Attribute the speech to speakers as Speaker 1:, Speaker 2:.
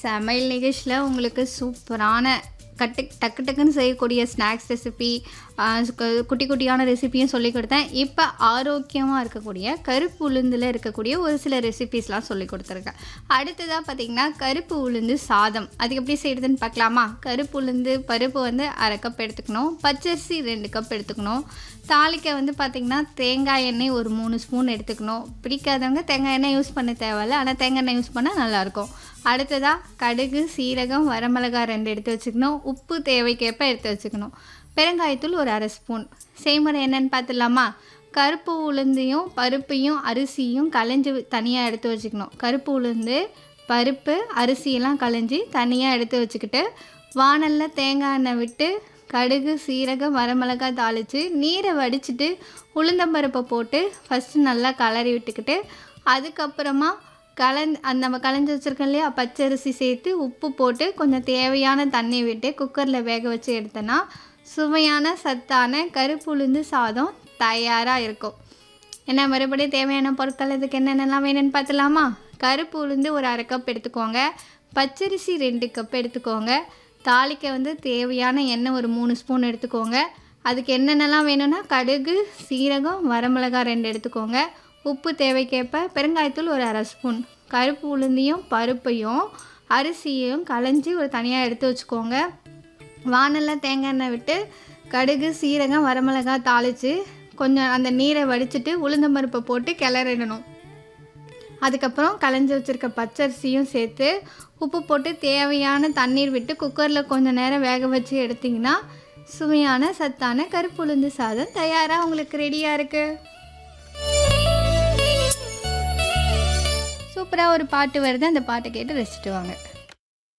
Speaker 1: சமையல் நிகழ்ச்சியில் உங்களுக்கு சூப்பரான கட்டு டக்கு டக்குன்னு செய்யக்கூடிய ஸ்நாக்ஸ் ரெசிபி குட்டி குட்டியான ரெசிபியும் சொல்லி கொடுத்தேன் இப்போ ஆரோக்கியமாக இருக்கக்கூடிய கருப்பு உளுந்தில் இருக்கக்கூடிய ஒரு சில ரெசிபிஸ்லாம் சொல்லி கொடுத்துருக்கேன் அடுத்ததாக பார்த்தீங்கன்னா கருப்பு உளுந்து சாதம் அது எப்படி செய்கிறதுன்னு பார்க்கலாமா கருப்பு உளுந்து பருப்பு வந்து அரை கப் எடுத்துக்கணும் பச்சரிசி ரெண்டு கப் எடுத்துக்கணும் தாளிக்க வந்து பார்த்திங்கன்னா தேங்காய் எண்ணெய் ஒரு மூணு ஸ்பூன் எடுத்துக்கணும் பிடிக்காதவங்க தேங்காய் எண்ணெய் யூஸ் பண்ண தேவையில்ல ஆனால் தேங்காய் எண்ணெய் யூஸ் பண்ணால் நல்லாயிருக்கும் அடுத்ததாக கடுகு சீரகம் வரமிளகாய் ரெண்டு எடுத்து வச்சுக்கணும் உப்பு தேவைக்கேற்ப எடுத்து வச்சுக்கணும் பெருங்காயத்தூள் ஒரு அரை ஸ்பூன் செய்முறை என்னன்னு பார்த்துடலாமா கருப்பு உளுந்தையும் பருப்பையும் அரிசியும் களைஞ்சி தனியாக எடுத்து வச்சுக்கணும் கருப்பு உளுந்து பருப்பு அரிசியெல்லாம் களைஞ்சி தனியாக எடுத்து வச்சுக்கிட்டு வானலில் தேங்காய் எண்ணெய் விட்டு கடுகு சீரகம் வரமிளகாய் தாளித்து நீரை வடிச்சிட்டு உளுந்தம்பருப்பை போட்டு ஃபஸ்ட்டு நல்லா கலரி விட்டுக்கிட்டு அதுக்கப்புறமா கலந்து அந்த நம்ம கலந்து வச்சுருக்கோம் இல்லையா பச்சரிசி சேர்த்து உப்பு போட்டு கொஞ்சம் தேவையான தண்ணி விட்டு குக்கரில் வேக வச்சு எடுத்தோன்னா சுவையான சத்தான கருப்பு உளுந்து சாதம் தயாராக இருக்கும் என்ன மறுபடியும் தேவையான பொருட்கள் இதுக்கு என்னென்னலாம் வேணும்னு பார்த்துலாமா கருப்பு உளுந்து ஒரு அரை கப் எடுத்துக்கோங்க பச்சரிசி ரெண்டு கப் எடுத்துக்கோங்க தாளிக்க வந்து தேவையான எண்ணெய் ஒரு மூணு ஸ்பூன் எடுத்துக்கோங்க அதுக்கு என்னென்னலாம் வேணும்னா கடுகு சீரகம் வரமிளகாய் ரெண்டு எடுத்துக்கோங்க உப்பு தேவைக்கேற்ப பெருங்காயத்தூள் ஒரு அரை ஸ்பூன் கருப்பு உளுந்தையும் பருப்பையும் அரிசியையும் களைஞ்சி ஒரு தனியாக எடுத்து வச்சுக்கோங்க வானலில் தேங்காய் எண்ணெய் விட்டு கடுகு சீரகம் வரமிளகாய் தாளித்து கொஞ்சம் அந்த நீரை வடிச்சிட்டு உளுந்தம்பருப்பை போட்டு கிளறிடணும் அதுக்கப்புறம் களைஞ்சி வச்சுருக்க பச்சரிசியும் சேர்த்து உப்பு போட்டு தேவையான தண்ணீர் விட்டு குக்கரில் கொஞ்சம் நேரம் வேக வச்சு எடுத்திங்கன்னா சுவையான சத்தான கருப்பு உளுந்து சாதம் தயாராக உங்களுக்கு ரெடியாக இருக்குது சூப்பராக ஒரு பாட்டு வருது அந்த பாட்டை கேட்டு ரசிச்சுட்டு வாங்க